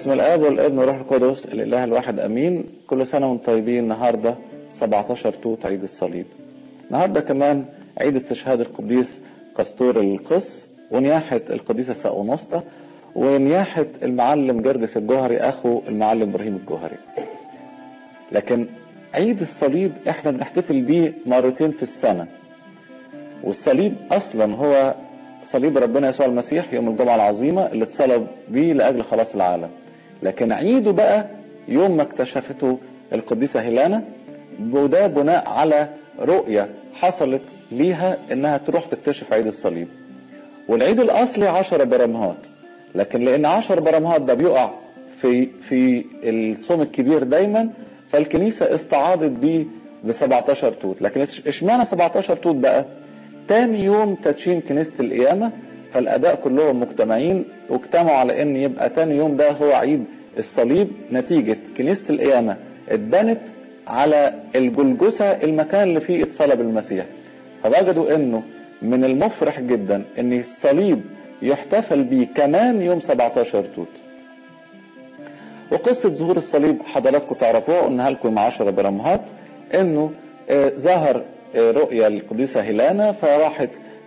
باسم الاب والابن والروح القدس الاله الواحد امين كل سنه وانتم طيبين النهارده 17 توت عيد الصليب النهارده كمان عيد استشهاد القديس قسطور القس ونياحه القديسه ساونوستا ونياحه المعلم جرجس الجوهري اخو المعلم ابراهيم الجوهري لكن عيد الصليب احنا بنحتفل بيه مرتين في السنه والصليب اصلا هو صليب ربنا يسوع المسيح يوم الجمعة العظيمة اللي اتصلب بيه لأجل خلاص العالم لكن عيده بقى يوم ما اكتشفته القديسة هيلانا وده بناء على رؤية حصلت ليها انها تروح تكتشف عيد الصليب والعيد الاصلي عشر برمهات لكن لان عشر برمهات ده بيقع في في الصوم الكبير دايما فالكنيسة استعاضت بيه ب 17 توت لكن اشمعنى 17 توت بقى تاني يوم تدشين كنيسة القيامة فالآباء كلهم مجتمعين واجتمعوا على إن يبقى تاني يوم ده هو عيد الصليب نتيجة كنيسة القيامة اتبنت على الجلجسة المكان اللي فيه اتصلب المسيح فوجدوا إنه من المفرح جدا إن الصليب يحتفل بيه كمان يوم 17 توت وقصة ظهور الصليب حضراتكم تعرفوها قلناها لكم 10 برمهات إنه آه ظهر رؤيا القديسة هيلانا فراحت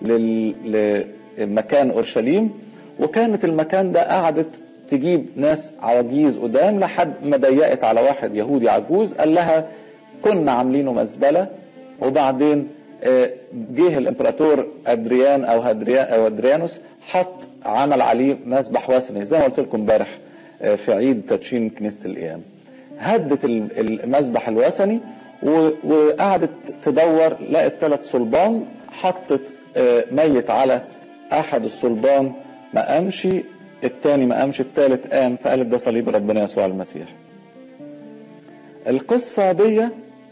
لمكان أورشليم وكانت المكان ده قعدت تجيب ناس عواجيز قدام لحد ما ضيقت على واحد يهودي عجوز قال لها كنا عاملينه مزبلة وبعدين جه الامبراطور ادريان او هدريان او ادريانوس حط عمل عليه مسبح وثني زي ما قلت لكم امبارح في عيد تدشين كنيسه القيام هدت المسبح الوثني وقعدت تدور لقت ثلاث صلبان حطت ميت على احد الصلبان ما قامش الثاني ما قامش الثالث قام فقالت ده صليب ربنا يسوع المسيح القصة دي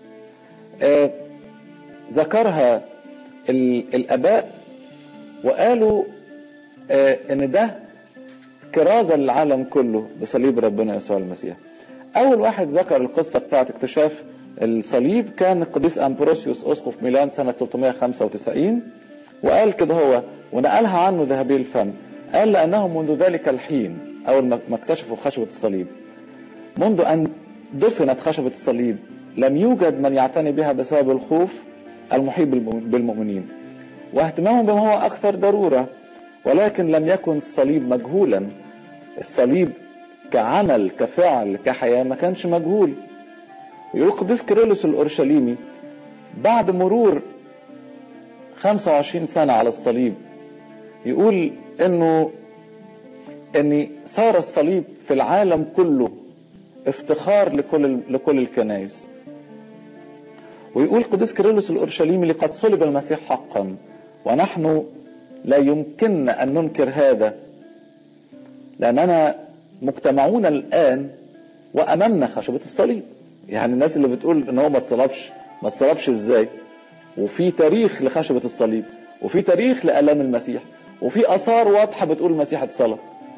ذكرها الاباء وقالوا ان ده كرازة للعالم كله بصليب ربنا يسوع المسيح اول واحد ذكر القصة بتاعت اكتشاف الصليب كان القديس امبروسيوس اسقف ميلان سنه 395 وقال كده هو ونقلها عنه ذهبي الفم قال لانه منذ ذلك الحين اول ما اكتشفوا خشبه الصليب منذ ان دفنت خشبه الصليب لم يوجد من يعتني بها بسبب الخوف المحيط بالمؤمنين واهتمامهم بما هو اكثر ضروره ولكن لم يكن الصليب مجهولا الصليب كعمل كفعل كحياه ما كانش مجهول يقول القديس كيرلس الأورشليمي بعد مرور 25 سنة على الصليب يقول انه ان صار الصليب في العالم كله افتخار لكل لكل الكنائس ويقول القديس كيرلس الأورشليمي لقد صلب المسيح حقا ونحن لا يمكننا أن ننكر هذا لأننا مجتمعون الآن وأمامنا خشبة الصليب يعني الناس اللي بتقول ان هو ما اتصلبش ما اتصلبش ازاي وفي تاريخ لخشبة الصليب وفي تاريخ لآلام المسيح وفي آثار واضحة بتقول المسيح اتصلب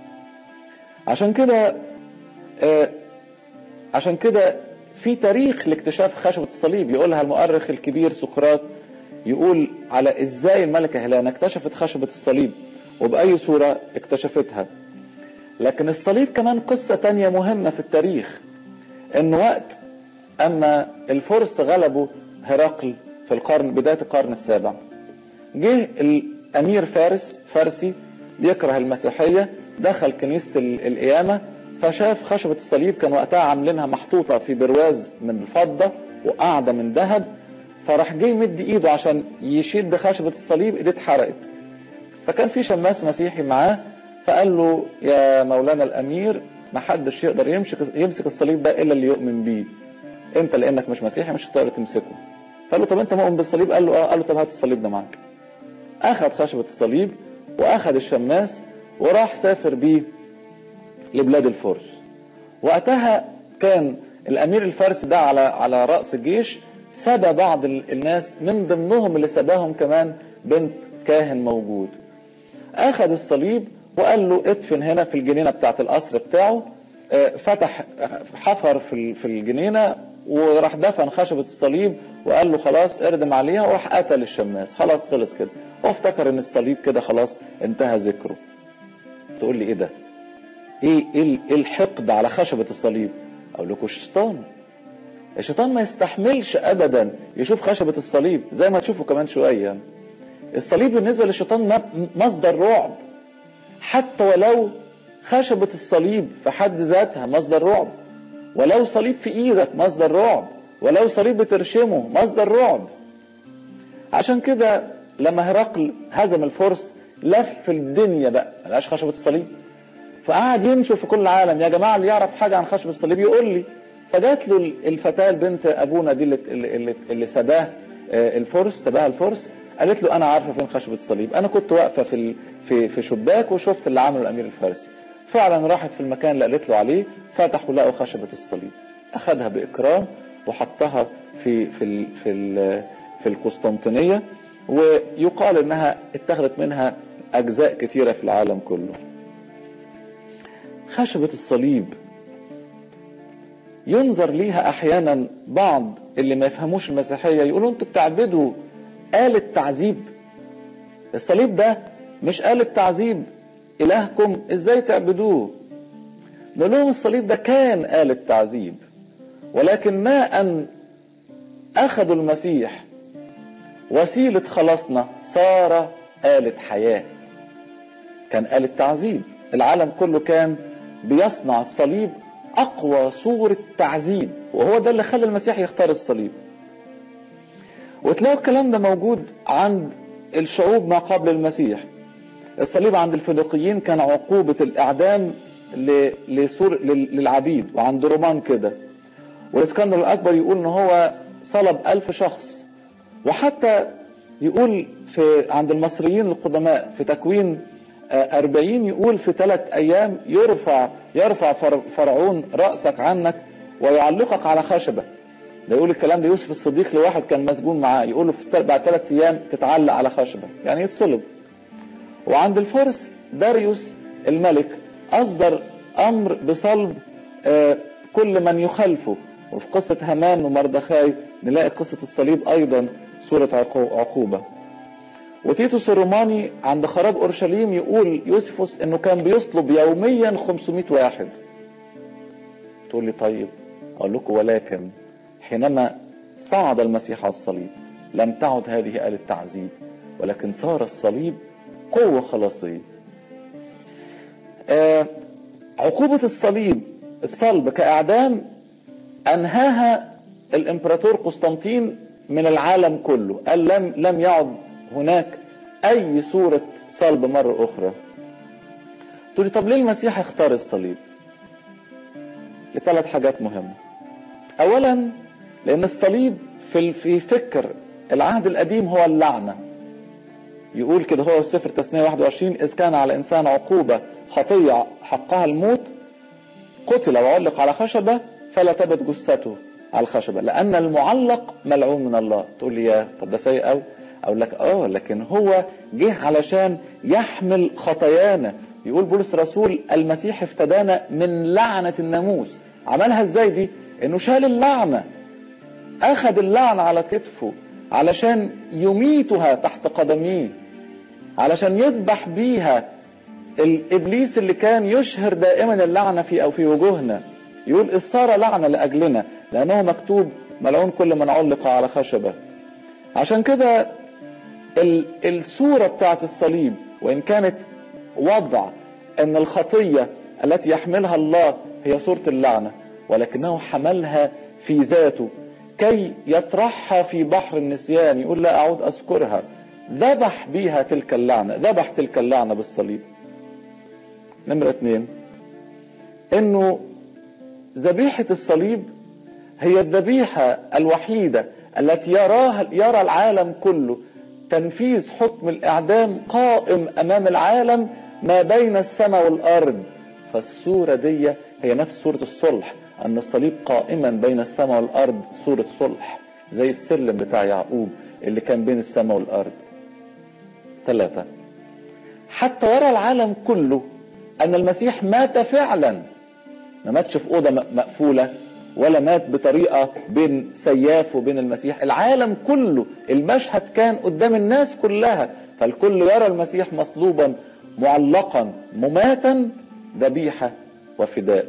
عشان كده آه عشان كده في تاريخ لاكتشاف خشبة الصليب يقولها المؤرخ الكبير سقراط يقول على ازاي الملكة هيلانا اكتشفت خشبة الصليب وبأي صورة اكتشفتها لكن الصليب كمان قصة تانية مهمة في التاريخ ان وقت اما الفرس غلبوا هرقل في القرن بدايه القرن السابع جه الامير فارس فارسي بيكره المسيحيه دخل كنيسه القيامه فشاف خشبه الصليب كان وقتها عاملينها محطوطه في برواز من الفضه وقاعده من ذهب فراح جه يمد ايده عشان يشد خشبه الصليب ايديه اتحرقت فكان في شماس مسيحي معاه فقال له يا مولانا الامير ما حدش يقدر يمسك يمسك الصليب ده الا اللي يؤمن بيه انت لانك مش مسيحي مش هتقدر تمسكه فقال له طب انت مؤمن بالصليب قال له اه قال له طب هات الصليب ده معاك اخذ خشبه الصليب واخذ الشماس وراح سافر بيه لبلاد الفرس وقتها كان الامير الفارسي ده على على راس الجيش سبى بعض الناس من ضمنهم اللي سباهم كمان بنت كاهن موجود اخذ الصليب وقال له ادفن هنا في الجنينه بتاعت القصر بتاعه فتح حفر في في الجنينه وراح دفن خشبه الصليب وقال له خلاص اردم عليها وراح قتل الشماس خلاص خلص كده هو افتكر ان الصليب كده خلاص انتهى ذكره تقول لي ايه ده ايه ايه الحقد على خشبة الصليب اقول لكم الشيطان الشيطان ما يستحملش ابدا يشوف خشبة الصليب زي ما تشوفوا كمان شوية الصليب بالنسبة للشيطان مصدر رعب حتى ولو خشبة الصليب في حد ذاتها مصدر رعب ولو صليب في ايدك مصدر رعب ولو صليب بترشمه مصدر رعب عشان كده لما هرقل هزم الفرس لف الدنيا بقى ملقاش خشبة الصليب فقعد ينشر في كل العالم يا جماعة اللي يعرف حاجة عن خشبة الصليب يقول لي فجات له الفتاة بنت أبونا دي اللي, اللي, اللي سداه الفرس سباها الفرس قالت له أنا عارفة فين خشبة الصليب أنا كنت واقفة في في في شباك وشفت اللي عمله الأمير الفارسي فعلا راحت في المكان اللي قالت له عليه فتحوا لقوا خشبة الصليب أخذها بإكرام وحطها في في ال في ال في القسطنطينية ويقال انها اتخذت منها اجزاء كثيرة في العالم كله خشبة الصليب ينظر ليها احيانا بعض اللي ما يفهموش المسيحية يقولوا انتوا بتعبدوا آلة تعذيب الصليب ده مش آلة تعذيب إلهكم ازاي تعبدوه نقول لهم الصليب ده كان آلة تعذيب ولكن ما أن أخذوا المسيح وسيلة خلاصنا صار آلة حياة كان آلة تعذيب العالم كله كان بيصنع الصليب أقوى صورة تعذيب وهو ده اللي خلى المسيح يختار الصليب وتلاقوا الكلام ده موجود عند الشعوب ما قبل المسيح الصليب عند الفينيقيين كان عقوبة الإعدام لصور للعبيد وعند رومان كده والاسكندر الأكبر يقول إن هو صلب ألف شخص وحتى يقول في عند المصريين القدماء في تكوين أربعين يقول في ثلاث أيام يرفع يرفع فرعون رأسك عنك ويعلقك على خشبة ده يقول الكلام ده يوسف الصديق لواحد كان مسجون معاه يقول له في بعد ثلاث أيام تتعلق على خشبة يعني يتصلب وعند الفرس داريوس الملك أصدر أمر بصلب كل من يخالفه وفي قصة هامان ومردخاي نلاقي قصة الصليب أيضا صورة عقوبة وتيتوس الروماني عند خراب أورشليم يقول يوسفوس أنه كان بيصلب يوميا 500 واحد تقول لي طيب أقول لكم ولكن حينما صعد المسيح على الصليب لم تعد هذه آلة تعذيب ولكن صار الصليب قوة خلاصية آه عقوبة الصليب الصلب كإعدام أنهاها الإمبراطور قسطنطين من العالم كله قال لم لم يعد هناك أي صورة صلب مرة أخرى تقولي طب ليه المسيح اختار الصليب لثلاث حاجات مهمة أولا لأن الصليب في في فكر العهد القديم هو اللعنة يقول كده هو في سفر تثنية 21 إذ كان على إنسان عقوبة خطية حقها الموت قتل وعلق على خشبة فلا تبت جثته على الخشبة لأن المعلق ملعون من الله تقول لي يا طب ده سيء أوي أقول لك آه لكن هو جه علشان يحمل خطايانا يقول بولس رسول المسيح افتدانا من لعنة الناموس عملها ازاي دي انه شال اللعنة اخذ اللعنة على كتفه علشان يميتها تحت قدميه علشان يذبح بيها الابليس اللي كان يشهر دائما اللعنة في او في وجوهنا يقول إذ صار لعنة لأجلنا لأنه مكتوب ملعون كل من علق على خشبة عشان كده الصورة بتاعت الصليب وإن كانت وضع أن الخطية التي يحملها الله هي صورة اللعنة ولكنه حملها في ذاته كي يطرحها في بحر النسيان يقول لا أعود أذكرها ذبح بيها تلك اللعنة ذبح تلك اللعنة بالصليب نمرة اتنين انه ذبيحة الصليب هي الذبيحة الوحيدة التي يراها يرى العالم كله تنفيذ حكم الإعدام قائم أمام العالم ما بين السماء والأرض فالصورة دي هي نفس صورة الصلح أن الصليب قائما بين السماء والأرض صورة صلح زي السلم بتاع يعقوب اللي كان بين السماء والأرض ثلاثة حتى يرى العالم كله أن المسيح مات فعلا ما ماتش في أوضة مقفولة ولا مات بطريقة بين سياف وبين المسيح العالم كله المشهد كان قدام الناس كلها فالكل يرى المسيح مصلوبا معلقا مماتا ذبيحة وفداء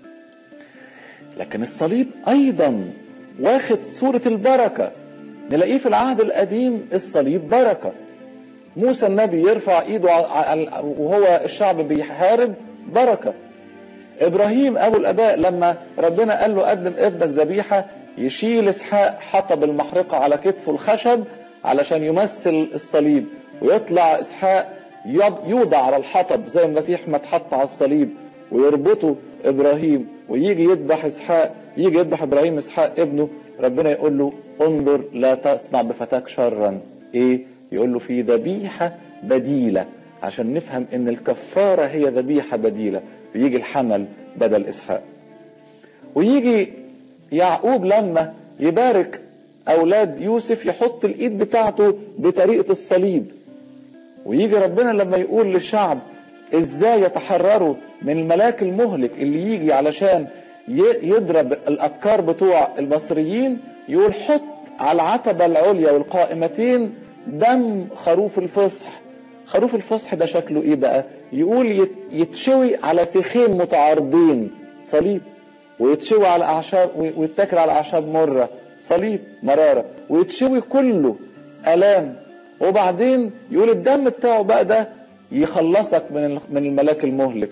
لكن الصليب ايضا واخد صورة البركة نلاقيه في العهد القديم الصليب بركة موسى النبي يرفع ايده وهو الشعب بيحارب بركة ابراهيم ابو الاباء لما ربنا قال له قدم ابنك ذبيحة يشيل اسحاق حطب المحرقة على كتفه الخشب علشان يمثل الصليب ويطلع اسحاق يوضع على الحطب زي المسيح ما اتحط على الصليب ويربطه ابراهيم ويجي يذبح اسحاق يجي يذبح ابراهيم اسحاق ابنه ربنا يقول له انظر لا تصنع بفتاك شرا ايه يقول له في ذبيحه بديله عشان نفهم ان الكفاره هي ذبيحه بديله ويجي الحمل بدل اسحاق ويجي يعقوب لما يبارك اولاد يوسف يحط الايد بتاعته بطريقه الصليب ويجي ربنا لما يقول للشعب ازاي يتحرروا من الملاك المهلك اللي يجي علشان يضرب الابكار بتوع المصريين يقول حط على العتبه العليا والقائمتين دم خروف الفصح خروف الفصح ده شكله ايه بقى يقول يتشوي على سيخين متعارضين صليب ويتشوي على اعشاب ويتاكل على اعشاب مره صليب مراره ويتشوي كله الام وبعدين يقول الدم بتاعه بقى ده يخلصك من من الملاك المهلك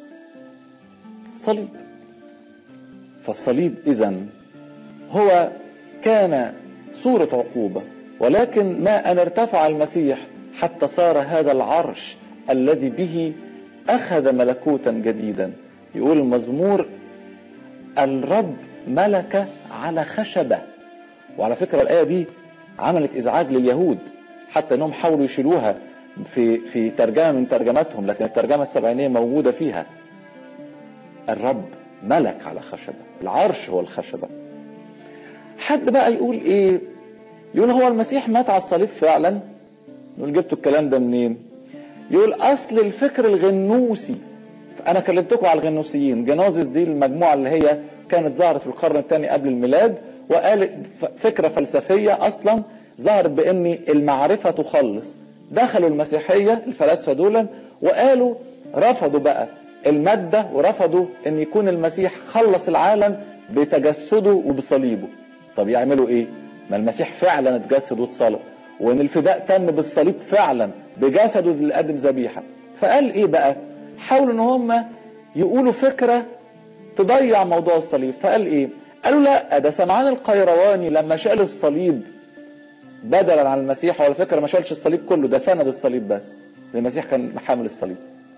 صليب فالصليب اذا هو كان صورة عقوبة ولكن ما أن ارتفع المسيح حتى صار هذا العرش الذي به أخذ ملكوتا جديدا يقول المزمور الرب ملك على خشبة وعلى فكرة الآية دي عملت إزعاج لليهود حتى أنهم حاولوا يشيلوها في في ترجمة من ترجماتهم لكن الترجمة السبعينية موجودة فيها الرب ملك على خشبة العرش هو الخشبة حد بقى يقول ايه يقول هو المسيح مات على الصليب فعلا نقول جبتوا الكلام ده منين يقول اصل الفكر الغنوسي انا كلمتكم على الغنوسيين جنوزيس دي المجموعه اللي هي كانت ظهرت في القرن الثاني قبل الميلاد وقالت فكره فلسفيه اصلا ظهرت بان المعرفه تخلص دخلوا المسيحيه الفلاسفه دول وقالوا رفضوا بقى الماده ورفضوا ان يكون المسيح خلص العالم بتجسده وبصليبه طب يعملوا ايه ما المسيح فعلا اتجسد واتصلب وان الفداء تم بالصليب فعلا بجسده اللي قدم ذبيحه فقال ايه بقى حاولوا ان هم يقولوا فكره تضيع موضوع الصليب فقال ايه قالوا لا ده سمعان القيرواني لما شال الصليب بدلا عن المسيح وعلى فكره ما شالش الصليب كله ده سند الصليب بس المسيح كان محامل الصليب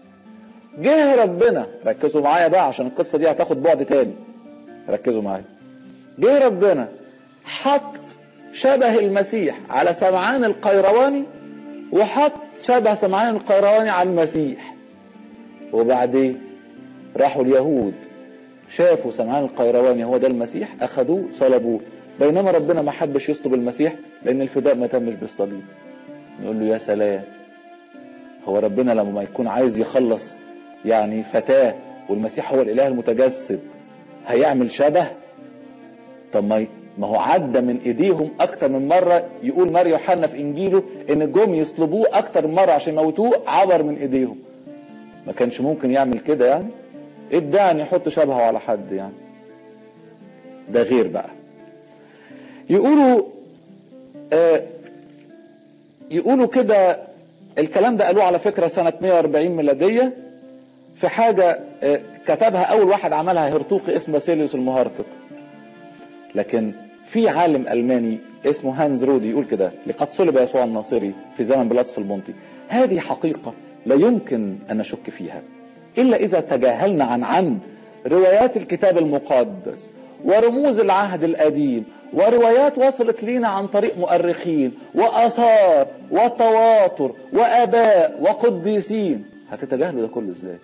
جه ربنا ركزوا معايا بقى عشان القصه دي هتاخد بعد تاني ركزوا معايا جه ربنا حط شبه المسيح على سمعان القيرواني وحط شبه سمعان القيرواني على المسيح وبعدين راحوا اليهود شافوا سمعان القيرواني هو ده المسيح اخذوه صلبوه بينما ربنا ما حبش يصلب المسيح لان الفداء ما تمش بالصليب نقول له يا سلام هو ربنا لما يكون عايز يخلص يعني فتاة والمسيح هو الاله المتجسد هيعمل شبه طب ما ما هو عدى من ايديهم اكتر من مره يقول مار يوحنا في انجيله ان جم يصلبوه اكتر من مره عشان يموتوه عبر من ايديهم ما كانش ممكن يعمل كده يعني ادعى ان يحط شبهه على حد يعني ده غير بقى يقولوا آه يقولوا كده الكلام ده قالوه على فكره سنه 140 ميلاديه في حاجه آه كتبها اول واحد عملها هرطوقي اسمه باسيليوس المهرطق لكن في عالم الماني اسمه هانز رودي يقول كده لقد صلب يسوع الناصري في زمن بيلاطس البنطي هذه حقيقه لا يمكن ان نشك فيها الا اذا تجاهلنا عن عمد روايات الكتاب المقدس ورموز العهد القديم وروايات وصلت لينا عن طريق مؤرخين واثار وتواتر واباء وقديسين هتتجاهلوا ده كله ازاي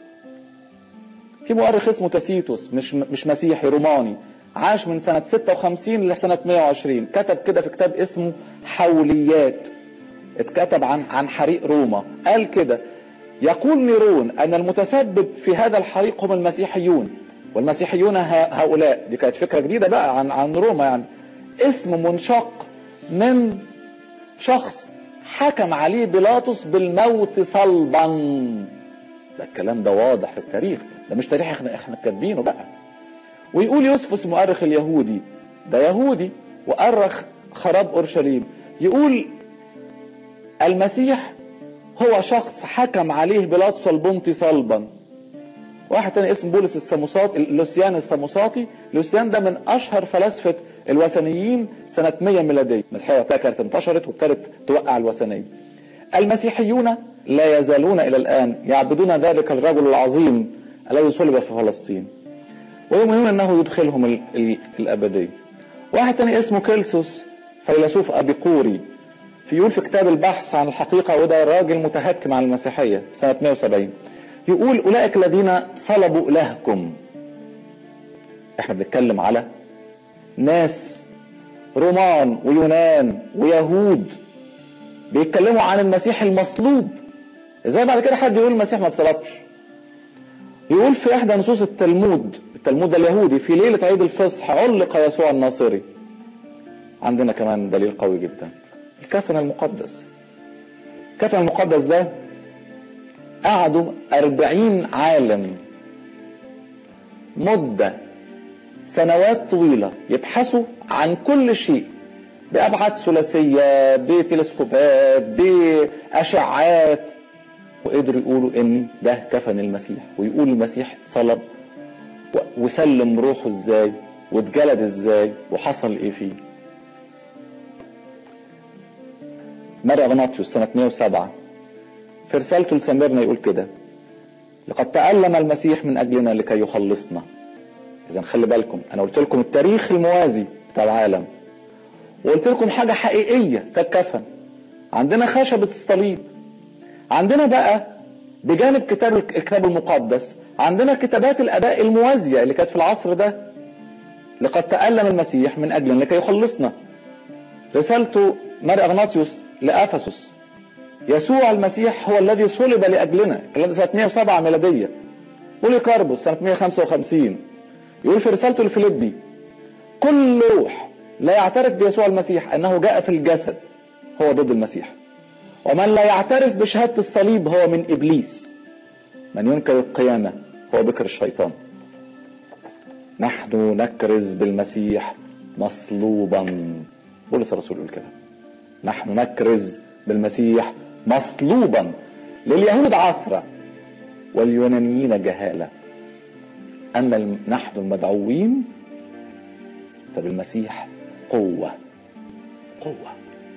في مؤرخ اسمه تاسيتوس مش مش مسيحي روماني عاش من سنة 56 لسنة 120 كتب كده في كتاب اسمه حوليات اتكتب عن عن حريق روما قال كده يقول نيرون أن المتسبب في هذا الحريق هم المسيحيون والمسيحيون هؤلاء دي كانت فكرة جديدة بقى عن عن روما يعني اسم منشق من شخص حكم عليه بيلاطس بالموت صلبا ده الكلام ده واضح في التاريخ ده مش تاريخ احنا احنا كاتبينه بقى ويقول يوسفوس المؤرخ اليهودي ده يهودي وأرخ خراب أورشليم يقول المسيح هو شخص حكم عليه بيلاطس البنطي صلبا واحد تاني اسمه بولس الساموساطي لوسيان الساموساطي لوسيان ده من اشهر فلاسفه الوثنيين سنه 100 ميلاديه المسيحيه وقتها كانت انتشرت وابتدت توقع الوثنيه المسيحيون لا يزالون الى الان يعبدون ذلك الرجل العظيم الذي صلب في فلسطين ويؤمنون انه يدخلهم ال ال الابديه واحد تاني اسمه كيلسوس فيلسوف ابيقوري في يقول في كتاب البحث عن الحقيقه وده راجل متهكم عن المسيحيه سنه 170 يقول اولئك الذين صلبوا الهكم احنا بنتكلم على ناس رومان ويونان ويهود بيتكلموا عن المسيح المصلوب ازاي بعد كده حد يقول المسيح ما اتصلبش يقول في احدى نصوص التلمود التلمود اليهودي في ليله عيد الفصح علق يسوع الناصري عندنا كمان دليل قوي جدا الكفن المقدس الكفن المقدس ده قعدوا أربعين عالم مدة سنوات طويلة يبحثوا عن كل شيء بأبعاد ثلاثية بتلسكوبات بأشعات وقدروا يقولوا ان ده كفن المسيح ويقول المسيح اتصلب وسلم روحه ازاي واتجلد ازاي وحصل ايه فيه ماري اغناطيوس سنة 107 في رسالته لسميرنا يقول كده لقد تألم المسيح من أجلنا لكي يخلصنا إذا خلي بالكم أنا قلت لكم التاريخ الموازي بتاع العالم وقلت لكم حاجة حقيقية كالكفن عندنا خشبة الصليب عندنا بقى بجانب كتاب الكتاب المقدس عندنا كتابات الآباء الموازية اللي كانت في العصر ده لقد تألم المسيح من أجلنا لكي يخلصنا رسالته ماري أغناطيوس لأفسس يسوع المسيح هو الذي صلب لاجلنا الكلام ده سنه 107 ميلاديه بوليكاربوس سنه 155 يقول في رسالته لفيليبي كل روح لا يعترف بيسوع المسيح انه جاء في الجسد هو ضد المسيح ومن لا يعترف بشهاده الصليب هو من ابليس من ينكر القيامه هو بكر الشيطان نحن نكرز بالمسيح مصلوبا بولس الرسول يقول كده نحن نكرز بالمسيح مصلوبا لليهود عثرة واليونانيين جهالة أما نحن المدعوين فبالمسيح قوة قوة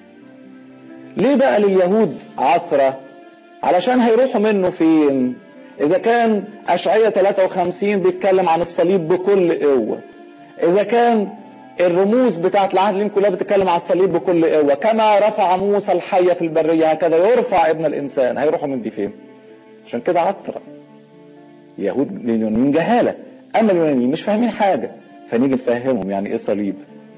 ليه بقى لليهود عثرة علشان هيروحوا منه فين إذا كان أشعية 53 بيتكلم عن الصليب بكل قوة إذا كان الرموز بتاعت العهد القديم كلها بتتكلم على الصليب بكل قوه كما رفع موسى الحيه في البريه هكذا يرفع ابن الانسان هيروحوا من دي فين عشان كده عثره اليهود اليونانيين جهاله اما اليونانيين مش فاهمين حاجه فنيجي نفهمهم يعني ايه صليب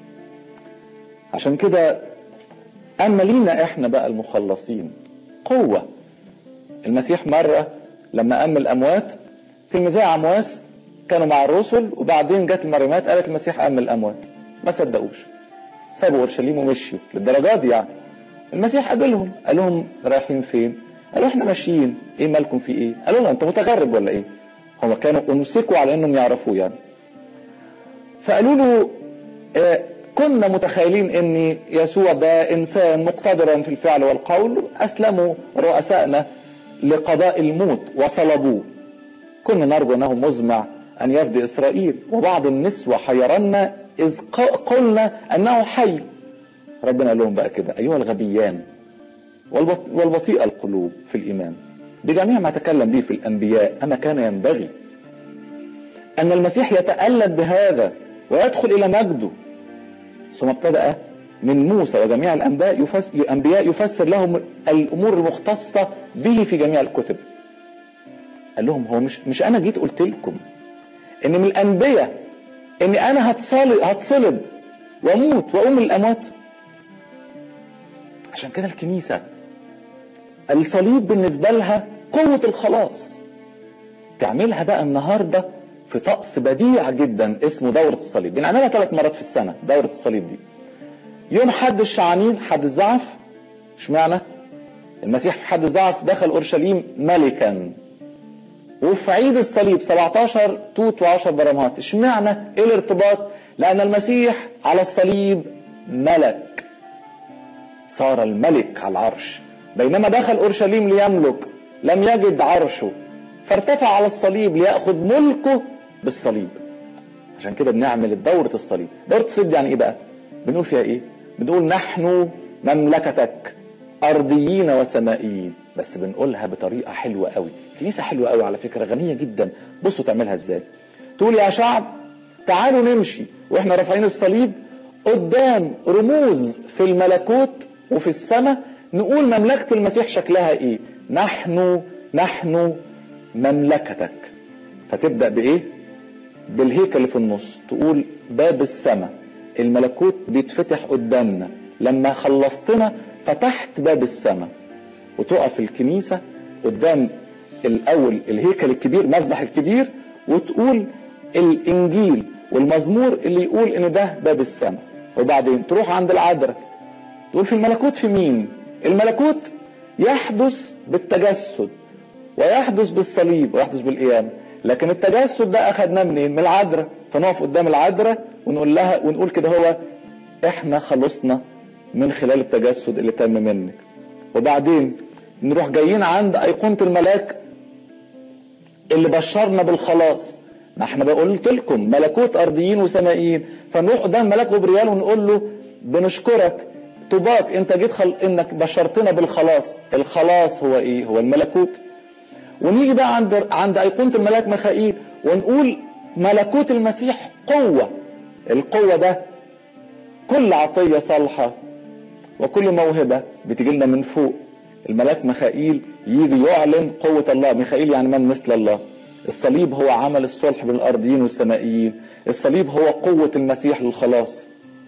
عشان كده اما لينا احنا بقى المخلصين قوه المسيح مره لما قام الاموات تلميذي عمواس كانوا مع الرسل وبعدين جت المريمات قالت المسيح قام الاموات ما صدقوش سابوا اورشليم ومشيوا للدرجات دي يعني المسيح قابلهم قال لهم رايحين فين قالوا احنا ماشيين ايه مالكم في ايه قالوا له انت متغرب ولا ايه هم كانوا امسكوا على انهم يعرفوه يعني فقالوا له آه كنا متخيلين ان يسوع ده انسان مقتدرا في الفعل والقول اسلموا رؤسائنا لقضاء الموت وصلبوه كنا نرجو انه مزمع ان يفدي اسرائيل وبعض النسوة حيرنا إذ قلنا أنه حي ربنا قال لهم بقى كده أيها الغبيان والبطيء القلوب في الإيمان بجميع ما تكلم به في الأنبياء أما كان ينبغي أن المسيح يتألم بهذا ويدخل إلى مجده ثم ابتدأ من موسى وجميع الأنبياء يفسر, الأنبياء يفسر لهم الأمور المختصة به في جميع الكتب قال لهم هو مش مش أنا جيت قلت لكم إن من الأنبياء اني انا هتصلب هتصلب واموت واقوم من الاموات عشان كده الكنيسه الصليب بالنسبه لها قوه الخلاص تعملها بقى النهارده في طقس بديع جدا اسمه دورة الصليب بنعملها ثلاث مرات في السنة دورة الصليب دي يوم حد الشعانين حد الزعف اشمعنى المسيح في حد الزعف دخل اورشليم ملكا وفي عيد الصليب 17 توت و10 برامات اشمعنى ايه الارتباط لان المسيح على الصليب ملك صار الملك على العرش بينما دخل اورشليم ليملك لم يجد عرشه فارتفع على الصليب ليأخذ ملكه بالصليب عشان كده بنعمل دورة الصليب دورة الصليب دي يعني ايه بقى بنقول فيها ايه بنقول نحن مملكتك ارضيين وسمائيين بس بنقولها بطريقة حلوة قوي كنيسة حلوة قوي على فكرة غنية جدا بصوا تعملها ازاي تقول يا شعب تعالوا نمشي واحنا رافعين الصليب قدام رموز في الملكوت وفي السماء نقول مملكة المسيح شكلها ايه نحن نحن مملكتك فتبدأ بايه بالهيكل اللي في النص تقول باب السماء الملكوت بيتفتح قدامنا لما خلصتنا فتحت باب السماء وتقف الكنيسة قدام الأول الهيكل الكبير مسبح الكبير وتقول الإنجيل والمزمور اللي يقول إن ده باب السماء وبعدين تروح عند العذراء تقول في الملكوت في مين الملكوت يحدث بالتجسد ويحدث بالصليب ويحدث بالقيامة لكن التجسد ده أخدناه منين من العذراء فنقف قدام العذراء ونقول لها ونقول كده هو احنا خلصنا من خلال التجسد اللي تم منك وبعدين نروح جايين عند أيقونة الملاك اللي بشرنا بالخلاص ما احنا قلت لكم ملكوت أرضيين وسمائيين فنروح قدام ملاك غبريال ونقول له بنشكرك طوباك انت جيت خل... انك بشرتنا بالخلاص الخلاص هو ايه هو الملكوت ونيجي بقى عند عند ايقونه الملاك ميخائيل ونقول ملكوت المسيح قوه القوه ده كل عطيه صالحه وكل موهبه بتجي لنا من فوق الملاك ميخائيل يجي يعلن قوه الله ميخائيل يعني من مثل الله الصليب هو عمل الصلح بين الارضيين والسمائيين الصليب هو قوه المسيح للخلاص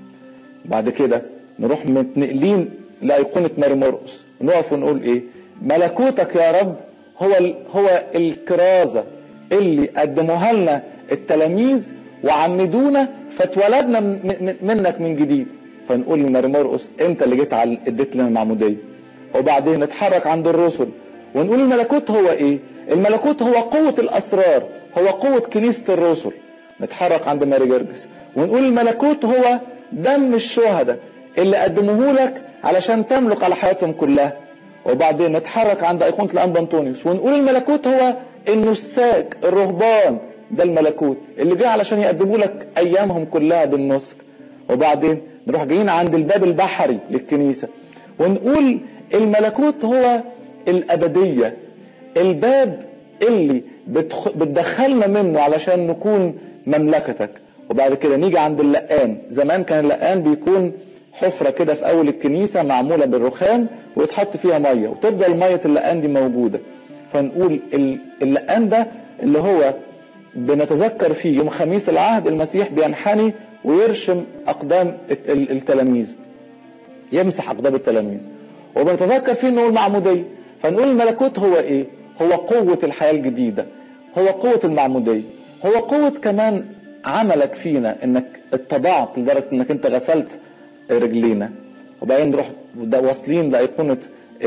بعد كده نروح متنقلين لايقونه ماري مرقس نقف ونقول ايه ملكوتك يا رب هو ال هو الكرازه اللي قدموها لنا التلاميذ وعمدونا فاتولدنا منك من جديد فنقول لماري مرقس انت اللي جيت على اديت لنا المعموديه وبعدين نتحرك عند الرسل ونقول الملكوت هو ايه الملكوت هو قوه الاسرار هو قوه كنيسه الرسل نتحرك عند ماري جرجس ونقول الملكوت هو دم الشهداء اللي قدموه لك علشان تملك على حياتهم كلها وبعدين نتحرك عند ايقونه الانبا انطونيوس ونقول الملكوت هو النساك الرهبان ده الملكوت اللي جه علشان يقدموا لك ايامهم كلها بالنسك وبعدين نروح جايين عند الباب البحري للكنيسه ونقول الملكوت هو الابديه الباب اللي بتخ... بتدخلنا منه علشان نكون مملكتك وبعد كده نيجي عند اللقان زمان كان اللقان بيكون حفره كده في اول الكنيسه معموله بالرخام ويتحط فيها ميه وتفضل ميه اللقان دي موجوده فنقول اللقان ده اللي هو بنتذكر فيه يوم خميس العهد المسيح بينحني ويرشم اقدام التلاميذ يمسح اقدام التلاميذ وبنتذكر فيه انه المعموديه فنقول الملكوت هو ايه هو قوه الحياه الجديده هو قوه المعموديه هو قوه كمان عملك فينا انك اتضعت لدرجه انك انت غسلت رجلينا وبعدين نروح واصلين لايقونه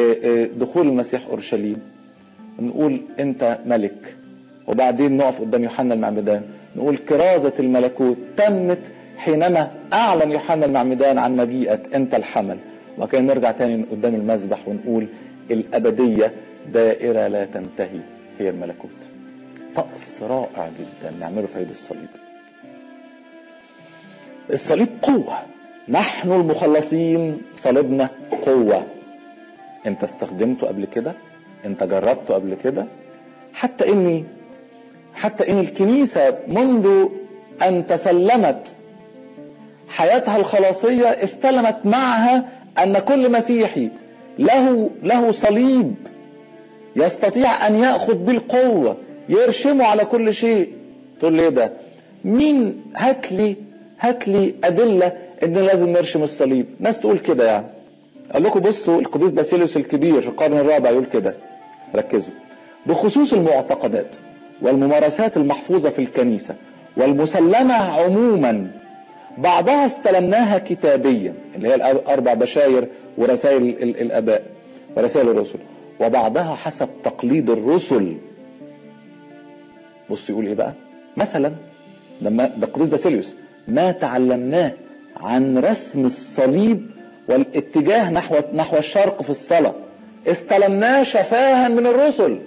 دخول المسيح اورشليم نقول انت ملك وبعدين نقف قدام يوحنا المعمدان نقول كرازه الملكوت تمت حينما اعلن يوحنا المعمدان عن مجيئك انت الحمل وكان نرجع تاني قدام المذبح ونقول الابديه دائره لا تنتهي هي الملكوت طقس رائع جدا نعمله في عيد الصليب الصليب قوه نحن المخلصين صليبنا قوة انت استخدمته قبل كده انت جربته قبل كده حتى اني حتى ان الكنيسة منذ ان تسلمت حياتها الخلاصية استلمت معها ان كل مسيحي له له صليب يستطيع ان ياخذ بالقوة يرشمه على كل شيء تقول لي ده مين هات لي هات لي ادله ان لازم نرشم الصليب ناس تقول كده يعني اقول لكم بصوا القديس باسيليوس الكبير في القرن الرابع يقول كده ركزوا بخصوص المعتقدات والممارسات المحفوظة في الكنيسة والمسلمة عموما بعضها استلمناها كتابيا اللي هي الأربع بشاير ورسائل الآباء ورسائل الرسل وبعضها حسب تقليد الرسل بص يقول ايه بقى مثلا لما ده القديس باسيليوس ما تعلمناه عن رسم الصليب والاتجاه نحو نحو الشرق في الصلاه استلمناه شفاها من الرسل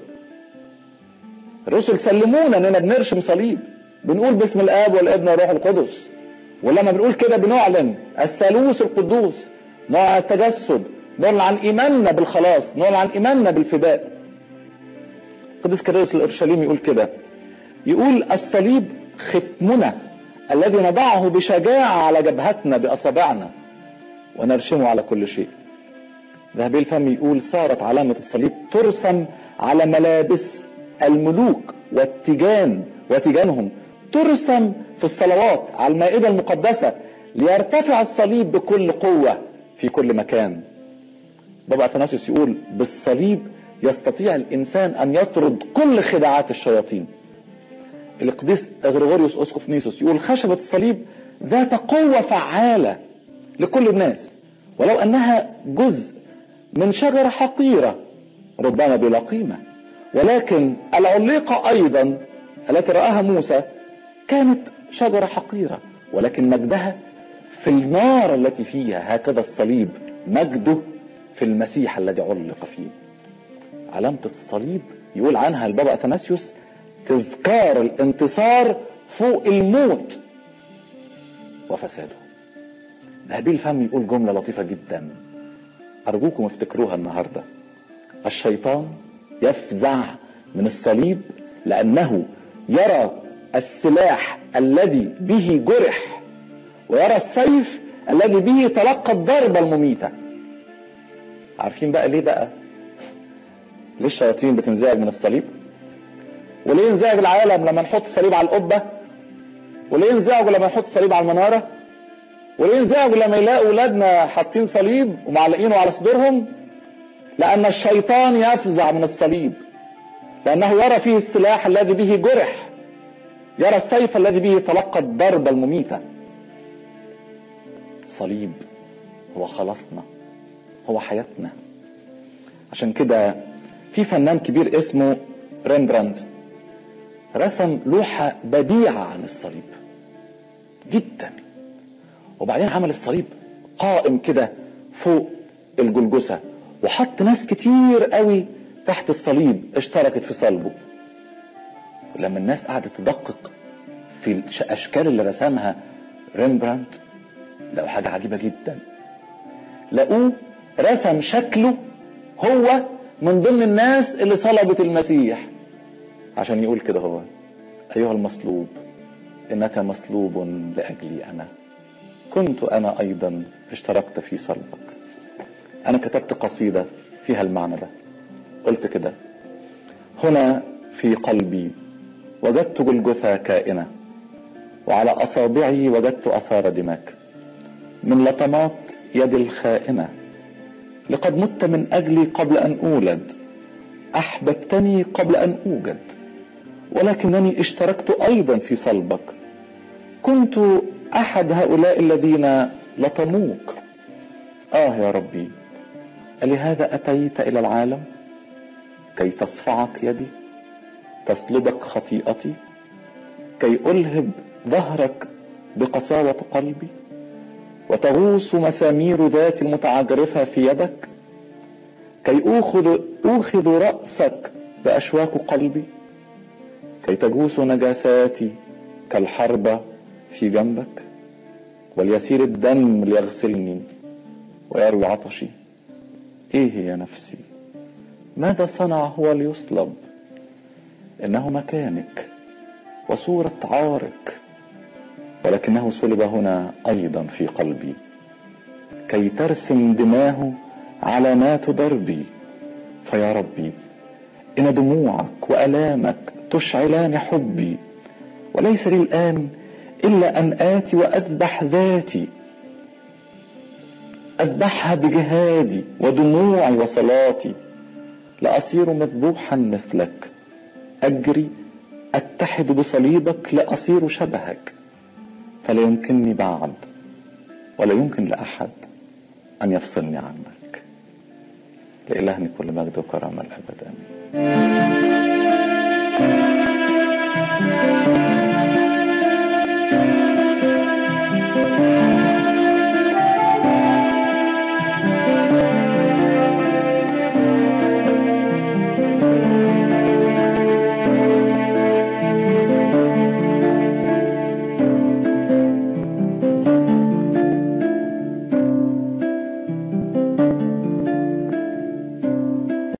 الرسل سلمونا اننا بنرسم صليب بنقول باسم الاب والابن والروح القدس ولما بنقول كده بنعلن الثالوث القدوس نعلن عن التجسد نعلن عن ايماننا بالخلاص نعلن عن ايماننا بالفداء القديس كيرلس الأورشليمي يقول كده يقول الصليب ختمنا الذي نضعه بشجاعة على جبهتنا بأصابعنا ونرشمه على كل شيء ذهبي الفم يقول صارت علامة الصليب ترسم على ملابس الملوك والتيجان وتيجانهم ترسم في الصلوات على المائدة المقدسة ليرتفع الصليب بكل قوة في كل مكان بابا اثناسيوس يقول بالصليب يستطيع الانسان ان يطرد كل خداعات الشياطين القديس غريغوريوس اسقف نيسوس يقول خشبة الصليب ذات قوة فعالة لكل الناس ولو انها جزء من شجرة حقيرة ربما بلا قيمة ولكن العليقة ايضا التي رآها موسى كانت شجرة حقيرة ولكن مجدها في النار التي فيها هكذا الصليب مجده في المسيح الذي علق فيه علامة الصليب يقول عنها البابا أثناسيوس تذكار الانتصار فوق الموت وفساده ذهبي الفم يقول جملة لطيفة جدا أرجوكم افتكروها النهاردة الشيطان يفزع من الصليب لأنه يرى السلاح الذي به جرح ويرى السيف الذي به تلقى الضربة المميتة عارفين بقى ليه بقى ليه الشياطين بتنزعج من الصليب وليه ينزعج العالم لما نحط صليب على القبة وليه ينزعجوا لما نحط صليب على المنارة وليه ينزعجوا لما يلاقوا ولادنا حاطين صليب ومعلقينه على صدورهم لأن الشيطان يفزع من الصليب لأنه يرى فيه السلاح الذي به جرح يرى السيف الذي به تلقى الضربة المميتة صليب هو خلاصنا هو حياتنا عشان كده في فنان كبير اسمه ريمبراند رسم لوحة بديعة عن الصليب جدا وبعدين عمل الصليب قائم كده فوق الجلجسة وحط ناس كتير قوي تحت الصليب اشتركت في صلبه ولما الناس قعدت تدقق في الاشكال اللي رسمها ريمبراند لقوا حاجة عجيبة جدا لقوه رسم شكله هو من ضمن الناس اللي صلبت المسيح عشان يقول كده هو أيها المصلوب إنك مصلوب لأجلي أنا كنت أنا أيضا اشتركت في صلبك أنا كتبت قصيدة فيها المعنى ده قلت كده هنا في قلبي وجدت جلجثة كائنة وعلى أصابعي وجدت أثار دماك من لطمات يدي الخائنة لقد مت من أجلي قبل أن أولد أحببتني قبل أن أوجد ولكنني اشتركت أيضا في صلبك كنت أحد هؤلاء الذين لطموك آه يا ربي ألهذا أتيت إلى العالم كي تصفعك يدي تصلبك خطيئتي كي ألهب ظهرك بقساوة قلبي وتغوص مسامير ذات المتعجرفة في يدك كي أوخذ, أوخذ رأسك بأشواك قلبي كي تجوس نجاساتي كالحربة في جنبك وليسير الدم ليغسلني ويروي عطشي ايه يا نفسي ماذا صنع هو ليصلب انه مكانك وصورة عارك ولكنه صلب هنا ايضا في قلبي كي ترسم دماه علامات دربي فيا ربي ان دموعك والامك تشعلان حبي وليس لي الان الا ان اتي واذبح ذاتي اذبحها بجهادي ودموعي وصلاتي لاصير مذبوحا مثلك اجري اتحد بصليبك لاصير شبهك فلا يمكنني بعد ولا يمكن لاحد ان يفصلني عنك لالهني كل مجد وكرامه الابد امين Thank